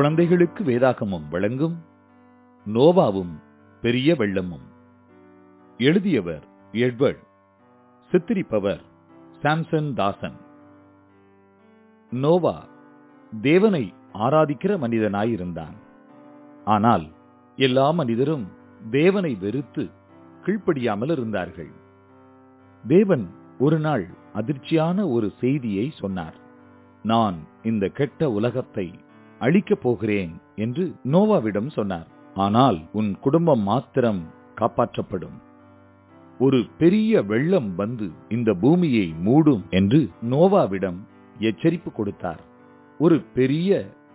குழந்தைகளுக்கு வேதாகமம் வழங்கும் நோவாவும் பெரிய வெள்ளமும் எழுதியவர் எட்வர்ட் சித்திரிப்பவர் சாம்சன் தாசன் நோவா தேவனை ஆராதிக்கிற மனிதனாயிருந்தான் ஆனால் எல்லா மனிதரும் தேவனை வெறுத்து கீழ்ப்படியாமல் இருந்தார்கள் தேவன் ஒரு நாள் அதிர்ச்சியான ஒரு செய்தியை சொன்னார் நான் இந்த கெட்ட உலகத்தை அழிக்கப் போகிறேன் என்று நோவாவிடம் சொன்னார் ஆனால் உன் குடும்பம் மாத்திரம் காப்பாற்றப்படும் ஒரு பெரிய வெள்ளம் வந்து இந்த பூமியை மூடும் என்று நோவாவிடம் எச்சரிப்பு கொடுத்தார் ஒரு பெரிய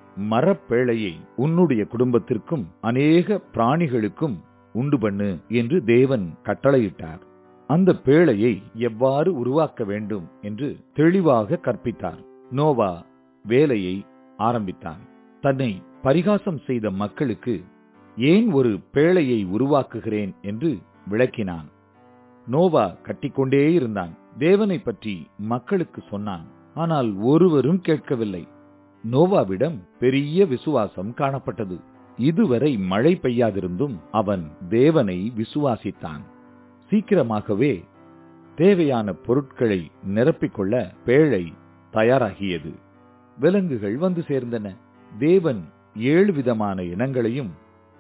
மரப்பேழையை உன்னுடைய குடும்பத்திற்கும் அநேக பிராணிகளுக்கும் உண்டு பண்ணு என்று தேவன் கட்டளையிட்டார் அந்த பேழையை எவ்வாறு உருவாக்க வேண்டும் என்று தெளிவாக கற்பித்தார் நோவா வேலையை ஆரம்பித்தான் தன்னை பரிகாசம் செய்த மக்களுக்கு ஏன் ஒரு பேழையை உருவாக்குகிறேன் என்று விளக்கினான் நோவா கட்டிக்கொண்டே இருந்தான் தேவனை பற்றி மக்களுக்கு சொன்னான் ஆனால் ஒருவரும் கேட்கவில்லை நோவாவிடம் பெரிய விசுவாசம் காணப்பட்டது இதுவரை மழை பெய்யாதிருந்தும் அவன் தேவனை விசுவாசித்தான் சீக்கிரமாகவே தேவையான பொருட்களை நிரப்பிக்கொள்ள பேழை தயாராகியது விலங்குகள் வந்து சேர்ந்தன தேவன் ஏழு விதமான இனங்களையும்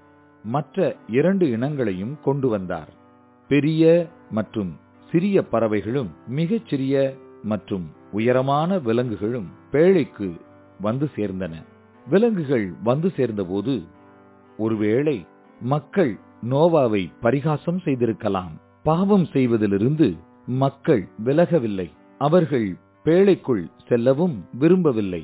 மற்ற இரண்டு இனங்களையும் கொண்டு வந்தார் பெரிய மற்றும் சிறிய பறவைகளும் மிகச் சிறிய மற்றும் உயரமான விலங்குகளும் பேழைக்கு வந்து சேர்ந்தன விலங்குகள் வந்து சேர்ந்தபோது ஒருவேளை மக்கள் நோவாவை பரிகாசம் செய்திருக்கலாம் பாவம் செய்வதிலிருந்து மக்கள் விலகவில்லை அவர்கள் பேழைக்குள் செல்லவும் விரும்பவில்லை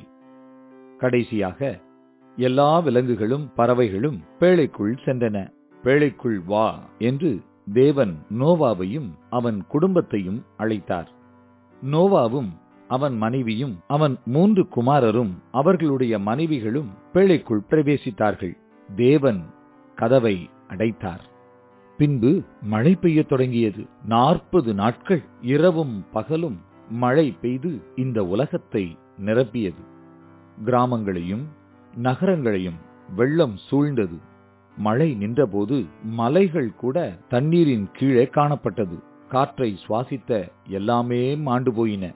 கடைசியாக எல்லா விலங்குகளும் பறவைகளும் பேழைக்குள் சென்றன பேழைக்குள் வா என்று தேவன் நோவாவையும் அவன் குடும்பத்தையும் அழைத்தார் நோவாவும் அவன் மனைவியும் அவன் மூன்று குமாரரும் அவர்களுடைய மனைவிகளும் பேழைக்குள் பிரவேசித்தார்கள் தேவன் கதவை அடைத்தார் பின்பு மழை பெய்யத் தொடங்கியது நாற்பது நாட்கள் இரவும் பகலும் மழை பெய்து இந்த உலகத்தை நிரப்பியது கிராமங்களையும் நகரங்களையும் வெள்ளம் சூழ்ந்தது மழை நின்றபோது மலைகள் கூட தண்ணீரின் கீழே காணப்பட்டது காற்றை சுவாசித்த எல்லாமே மாண்டு போயின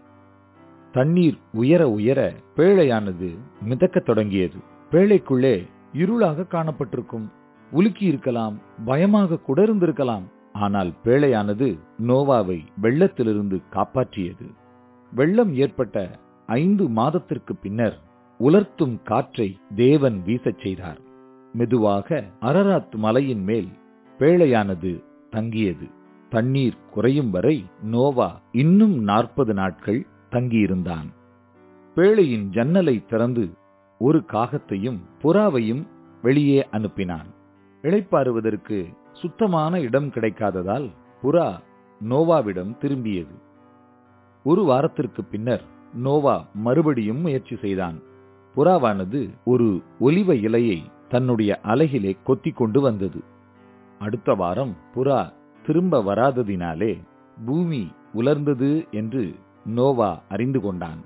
தண்ணீர் உயர உயர பேழையானது மிதக்கத் தொடங்கியது பேழைக்குள்ளே இருளாக காணப்பட்டிருக்கும் உலுக்கி இருக்கலாம் பயமாக கூட இருந்திருக்கலாம் ஆனால் பேழையானது நோவாவை வெள்ளத்திலிருந்து காப்பாற்றியது வெள்ளம் ஏற்பட்ட ஐந்து மாதத்திற்கு பின்னர் உலர்த்தும் காற்றை தேவன் வீசச் செய்தார் மெதுவாக அரராத் மலையின் மேல் பேழையானது தங்கியது தண்ணீர் குறையும் வரை நோவா இன்னும் நாற்பது நாட்கள் தங்கியிருந்தான் பேழையின் ஜன்னலை திறந்து ஒரு காகத்தையும் புறாவையும் வெளியே அனுப்பினான் இளைப்பாறுவதற்கு சுத்தமான இடம் கிடைக்காததால் புறா நோவாவிடம் திரும்பியது ஒரு வாரத்திற்கு பின்னர் நோவா மறுபடியும் முயற்சி செய்தான் புறாவானது ஒரு ஒலிவ இலையை தன்னுடைய அலகிலே கொத்திக் கொண்டு வந்தது அடுத்த வாரம் புறா திரும்ப வராததினாலே பூமி உலர்ந்தது என்று நோவா அறிந்து கொண்டான்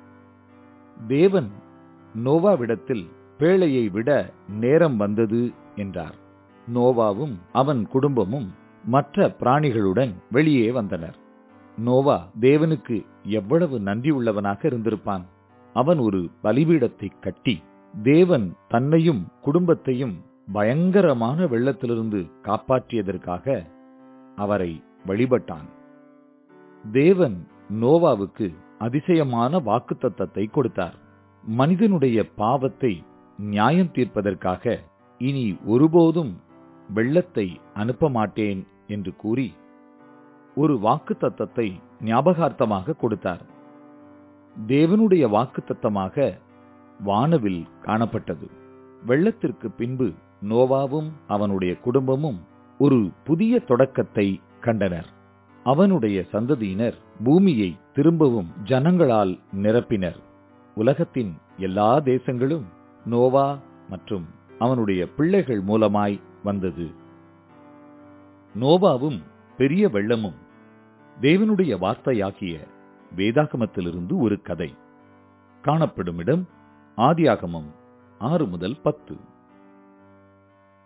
தேவன் நோவாவிடத்தில் பேழையை விட நேரம் வந்தது என்றார் நோவாவும் அவன் குடும்பமும் மற்ற பிராணிகளுடன் வெளியே வந்தனர் நோவா தேவனுக்கு எவ்வளவு நன்றி உள்ளவனாக இருந்திருப்பான் அவன் ஒரு பலிபீடத்தை கட்டி தேவன் தன்னையும் குடும்பத்தையும் பயங்கரமான வெள்ளத்திலிருந்து காப்பாற்றியதற்காக அவரை வழிபட்டான் தேவன் நோவாவுக்கு அதிசயமான வாக்குத்தத்தத்தை கொடுத்தார் மனிதனுடைய பாவத்தை நியாயம் தீர்ப்பதற்காக இனி ஒருபோதும் வெள்ளத்தை அனுப்ப மாட்டேன் என்று கூறி ஒரு வாக்குத்தத்தத்தை ஞாபகார்த்தமாக கொடுத்தார் தேவனுடைய வாக்குத்தத்தமாக வானவில் காணப்பட்டது வெள்ளத்திற்கு பின்பு நோவாவும் அவனுடைய குடும்பமும் ஒரு புதிய தொடக்கத்தை கண்டனர் அவனுடைய சந்ததியினர் பூமியை திரும்பவும் ஜனங்களால் நிரப்பினர் உலகத்தின் எல்லா தேசங்களும் நோவா மற்றும் அவனுடைய பிள்ளைகள் மூலமாய் வந்தது நோவாவும் பெரிய வெள்ளமும் தேவனுடைய வார்த்தையாகிய வேதாகமத்திலிருந்து ஒரு கதை காணப்படும் இடம் ஆதியாகமம் ஆறு முதல் பத்து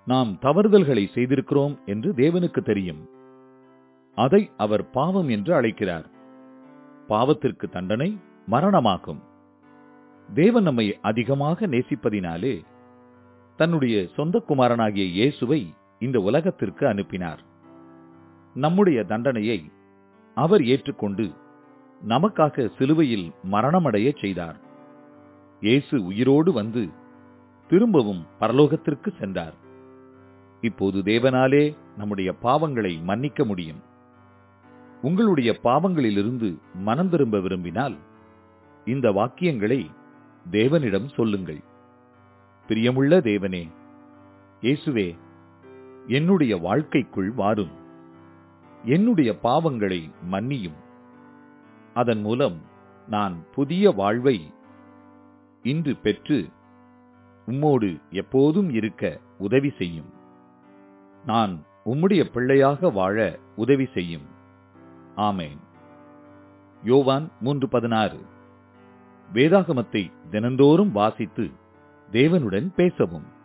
நாம் தவறுதல்களை செய்திருக்கிறோம் என்று தேவனுக்கு தெரியும் அதை அவர் பாவம் என்று அழைக்கிறார் பாவத்திற்கு தண்டனை மரணமாகும் தேவன் நம்மை அதிகமாக நேசிப்பதினாலே தன்னுடைய சொந்த குமாரனாகிய இயேசுவை இந்த உலகத்திற்கு அனுப்பினார் நம்முடைய தண்டனையை அவர் ஏற்றுக்கொண்டு நமக்காக சிலுவையில் மரணமடைய செய்தார் இயேசு உயிரோடு வந்து திரும்பவும் பரலோகத்திற்கு சென்றார் இப்போது தேவனாலே நம்முடைய பாவங்களை மன்னிக்க முடியும் உங்களுடைய பாவங்களிலிருந்து மனம் திரும்ப விரும்பினால் இந்த வாக்கியங்களை தேவனிடம் சொல்லுங்கள் பிரியமுள்ள தேவனே இயேசுவே என்னுடைய வாழ்க்கைக்குள் வாரும் என்னுடைய பாவங்களை மன்னியும் அதன் மூலம் நான் புதிய வாழ்வை இன்று பெற்று உம்மோடு எப்போதும் இருக்க உதவி செய்யும் நான் உம்முடைய பிள்ளையாக வாழ உதவி செய்யும் ஆமேன் யோவான் மூன்று பதினாறு வேதாகமத்தை தினந்தோறும் வாசித்து தேவனுடன் பேசவும்